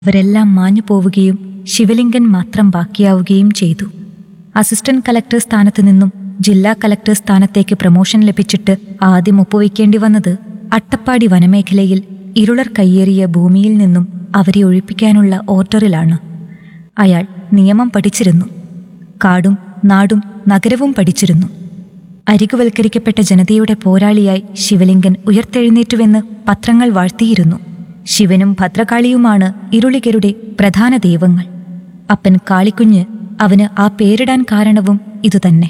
അവരെല്ലാം മാഞ്ഞു പോവുകയും ശിവലിംഗൻ മാത്രം ബാക്കിയാവുകയും ചെയ്തു അസിസ്റ്റന്റ് കലക്ടർ സ്ഥാനത്ത് നിന്നും ജില്ലാ കലക്ടർ സ്ഥാനത്തേക്ക് പ്രമോഷൻ ലഭിച്ചിട്ട് ആദ്യം ഒപ്പുവയ്ക്കേണ്ടി വന്നത് അട്ടപ്പാടി വനമേഖലയിൽ ഇരുളർ കയ്യേറിയ ഭൂമിയിൽ നിന്നും അവരെ ഒഴിപ്പിക്കാനുള്ള ഓർഡറിലാണ് അയാൾ നിയമം പഠിച്ചിരുന്നു കാടും നാടും നഗരവും പഠിച്ചിരുന്നു അരികുവൽക്കരിക്കപ്പെട്ട ജനതയുടെ പോരാളിയായി ശിവലിംഗൻ ഉയർത്തെഴുന്നേറ്റുവെന്ന് പത്രങ്ങൾ വാഴ്ത്തിയിരുന്നു ശിവനും ഭദ്രകാളിയുമാണ് ഇരുളികരുടെ പ്രധാന ദൈവങ്ങൾ അപ്പൻ കാളിക്കുഞ്ഞ് അവന് ആ പേരിടാൻ കാരണവും ഇതുതന്നെ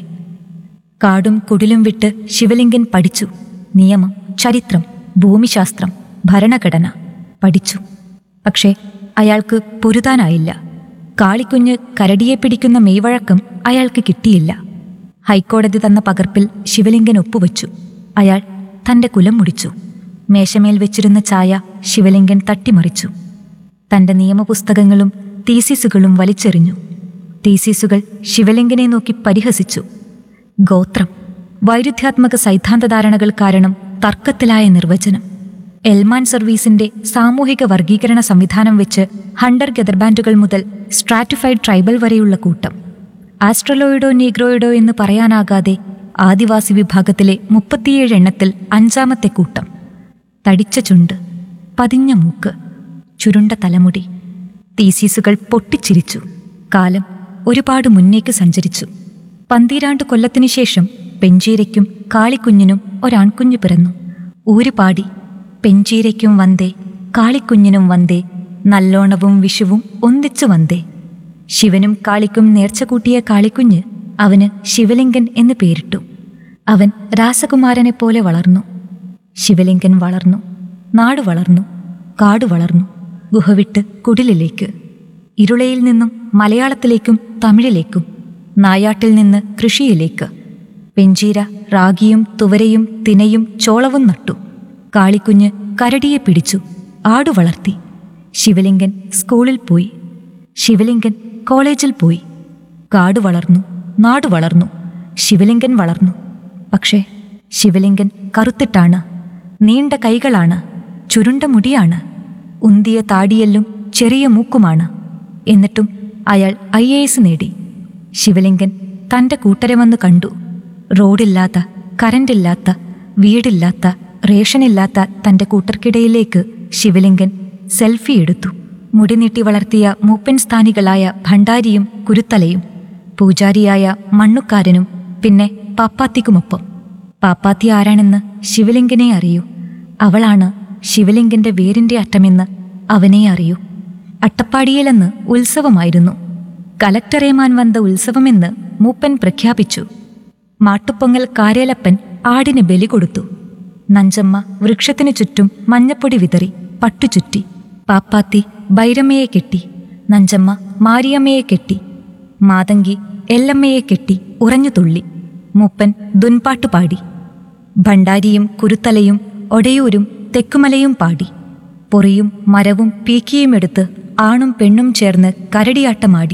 കാടും കുടിലും വിട്ട് ശിവലിംഗൻ പഠിച്ചു നിയമം ചരിത്രം ഭൂമിശാസ്ത്രം ഭരണഘടന പഠിച്ചു പക്ഷേ അയാൾക്ക് പൊരുതാനായില്ല കാളിക്കുഞ്ഞ് കരടിയെ പിടിക്കുന്ന മെയ്വഴക്കം അയാൾക്ക് കിട്ടിയില്ല ഹൈക്കോടതി തന്ന പകർപ്പിൽ ശിവലിംഗൻ ഒപ്പുവച്ചു അയാൾ തന്റെ കുലം മുടിച്ചു മേശമേൽ വെച്ചിരുന്ന ചായ ശിവലിംഗൻ തട്ടിമറിച്ചു തന്റെ നിയമപുസ്തകങ്ങളും തീസിസുകളും വലിച്ചെറിഞ്ഞു തീസിസുകൾ ശിവലിംഗനെ നോക്കി പരിഹസിച്ചു ഗോത്രം വൈരുദ്ധ്യാത്മക സൈദ്ധാന്തധാരണകൾ കാരണം തർക്കത്തിലായ നിർവചനം എൽമാൻ സർവീസിന്റെ സാമൂഹിക വർഗീകരണ സംവിധാനം വെച്ച് ഹണ്ടർ ഗദർബാൻഡുകൾ മുതൽ സ്ട്രാറ്റിഫൈഡ് ട്രൈബൽ വരെയുള്ള കൂട്ടം ആസ്ട്രലോയിഡോ നീഗ്രോയിഡോ എന്ന് പറയാനാകാതെ ആദിവാസി വിഭാഗത്തിലെ മുപ്പത്തിയേഴ് എണ്ണത്തിൽ അഞ്ചാമത്തെ കൂട്ടം തടിച്ച ചുണ്ട് പതിഞ്ഞ മൂക്ക് ചുരുണ്ട തലമുടി തീസീസുകൾ പൊട്ടിച്ചിരിച്ചു കാലം ഒരുപാട് മുന്നേക്ക് സഞ്ചരിച്ചു പന്തീരാണ്ട് കൊല്ലത്തിനു ശേഷം പെഞ്ചീരയ്ക്കും കാളിക്കുഞ്ഞിനും ഒരാൺകുഞ്ഞു പിറന്നു ഊരുപാടി പെഞ്ചീരയ്ക്കും വന്തേ കാളിക്കുഞ്ഞിനും വന്തേ നല്ലോണവും വിഷുവും ഒന്നിച്ചു വന്തേ ശിവനും കാളിക്കും നേർച്ച കൂട്ടിയ കാളിക്കുഞ്ഞ് അവന് ശിവലിംഗൻ എന്ന് പേരിട്ടു അവൻ രാസകുമാരനെ പോലെ വളർന്നു ശിവലിംഗൻ വളർന്നു നാട് വളർന്നു കാട് വളർന്നു ഗുഹ വിട്ട് കുടിലിലേക്ക് ഇരുളയിൽ നിന്നും മലയാളത്തിലേക്കും തമിഴിലേക്കും നായാട്ടിൽ നിന്ന് കൃഷിയിലേക്ക് പെഞ്ചീര റാഗിയും തുവരയും തിനയും ചോളവും നട്ടു കാളിക്കുഞ്ഞ് കരടിയെ പിടിച്ചു ആടു വളർത്തി ശിവലിംഗൻ സ്കൂളിൽ പോയി ശിവലിംഗൻ കോളേജിൽ പോയി കാട് വളർന്നു നാട് വളർന്നു ശിവലിംഗൻ വളർന്നു പക്ഷേ ശിവലിംഗൻ കറുത്തിട്ടാണ് നീണ്ട കൈകളാണ് ചുരുണ്ട മുടിയാണ് ഉന്തിയ താടിയെല്ലും ചെറിയ മൂക്കുമാണ് എന്നിട്ടും അയാൾ ഐ എ എസ് നേടി ശിവലിംഗൻ തൻ്റെ കൂട്ടരെ വന്ന് കണ്ടു റോഡില്ലാത്ത കറണ്ടില്ലാത്ത വീടില്ലാത്ത റേഷനില്ലാത്ത തൻ്റെ കൂട്ടർക്കിടയിലേക്ക് ശിവലിംഗൻ സെൽഫി എടുത്തു മുടി നീട്ടി വളർത്തിയ മൂപ്പൻ സ്ഥാനികളായ ഭണ്ഡാരിയും കുരുത്തലയും പൂജാരിയായ മണ്ണുക്കാരനും പിന്നെ പാപ്പാത്തിക്കുമൊപ്പം പാപ്പാത്തി ആരാണെന്ന് ശിവലിംഗനെ അറിയൂ അവളാണ് ശിവലിംഗന്റെ വേരിന്റെ അറ്റമെന്ന് അവനെ അറിയൂ അട്ടപ്പാടിയിലെന്ന് ഉത്സവമായിരുന്നു കലക്ടറേമാൻ വന്ന ഉത്സവമെന്ന് മൂപ്പൻ പ്രഖ്യാപിച്ചു മാട്ടുപ്പൊങ്ങൽ കാരേലപ്പൻ ആടിന് ബലി കൊടുത്തു നഞ്ചമ്മ വൃക്ഷത്തിനു ചുറ്റും മഞ്ഞപ്പൊടി വിതറി പട്ടുചുറ്റി പാപ്പാത്തി ബൈരമ്മയെ കെട്ടി നഞ്ചമ്മ മാരിയമ്മയെ കെട്ടി മാതങ്കി എല്ലമ്മയെ കെട്ടി ഉറഞ്ഞു തുള്ളി മൂപ്പൻ ദുൻപാട്ടു പാടി ഭണ്ഡാരിയും കുരുത്തലയും ഒടയൂരും തെക്കുമലയും പാടി പൊറിയും മരവും പീക്കിയും എടുത്ത് ആണും പെണ്ണും ചേർന്ന് കരടിയാട്ടമാടി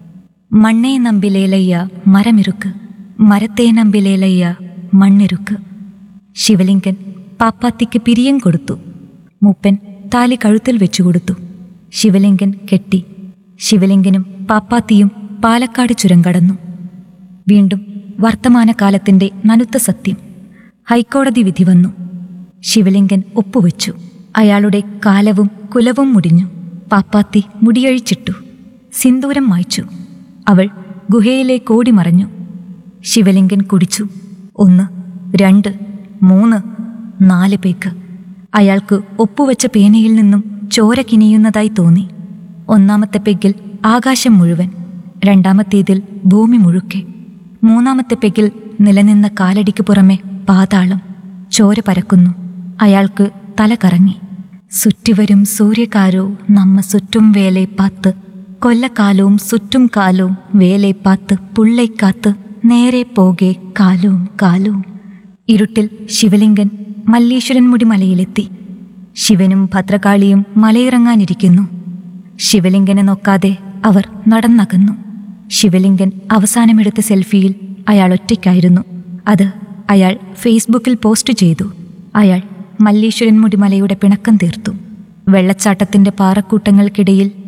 മണ്ണേ നമ്പിലേലയ്യ മരമിറുക്ക് മരത്തേ നമ്പിലേലയ്യ മണ്ണിറുക്ക് ശിവലിംഗൻ പാപ്പാത്തിക്ക് പിരിയം കൊടുത്തു മൂപ്പൻ താലി കഴുത്തിൽ വെച്ചുകൊടുത്തു ശിവലിംഗൻ കെട്ടി ശിവലിംഗനും പാപ്പാത്തിയും പാലക്കാട് ചുരം കടന്നു വീണ്ടും വർത്തമാനകാലത്തിന്റെ നനുത്ത സത്യം ഹൈക്കോടതി വിധി വന്നു ശിവലിംഗൻ ഒപ്പുവെച്ചു അയാളുടെ കാലവും കുലവും മുടിഞ്ഞു പാപ്പാത്തി മുടിയഴിച്ചിട്ടു സിന്ദൂരം മായ്ച്ചു അവൾ ഗുഹയിലേക്ക് ഓടി മറഞ്ഞു ശിവലിംഗൻ കുടിച്ചു ഒന്ന് രണ്ട് മൂന്ന് നാല് പേക്ക് അയാൾക്ക് ഒപ്പുവെച്ച പേനയിൽ നിന്നും ചോര കിനിയുന്നതായി തോന്നി ഒന്നാമത്തെ പെഗ്ഗിൽ ആകാശം മുഴുവൻ രണ്ടാമത്തേതിൽ ഭൂമി മുഴുക്കെ മൂന്നാമത്തെ പെഗ്ഗിൽ നിലനിന്ന കാലടിക്ക് പുറമെ പാതാളം ചോര പരക്കുന്നു അയാൾക്ക് തല കറങ്ങി സുറ്റിവരും സൂര്യകാരോ നമ്മ സുറ്റും വേലെ പാത്ത് കൊല്ലക്കാലവും സുറ്റും കാലവും വേലെ പാത്ത് പുള്ളൈക്കാത്ത് നേരെ പോകെ കാലവും കാലവും ഇരുട്ടിൽ ശിവലിംഗൻ മല്ലീശ്വരൻ മുടി മലയിലെത്തി ശിവനും ഭദ്രകാളിയും മലയിറങ്ങാനിരിക്കുന്നു ശിവലിംഗനെ നോക്കാതെ അവർ നടന്നകന്നു ശിവലിംഗൻ അവസാനമെടുത്ത സെൽഫിയിൽ അയാൾ ഒറ്റയ്ക്കായിരുന്നു അത് അയാൾ ഫേസ്ബുക്കിൽ പോസ്റ്റ് ചെയ്തു അയാൾ മല്ലീശ്വരൻ മുടിമലയുടെ പിണക്കം തീർത്തു വെള്ളച്ചാട്ടത്തിന്റെ പാറക്കൂട്ടങ്ങൾക്കിടയിൽ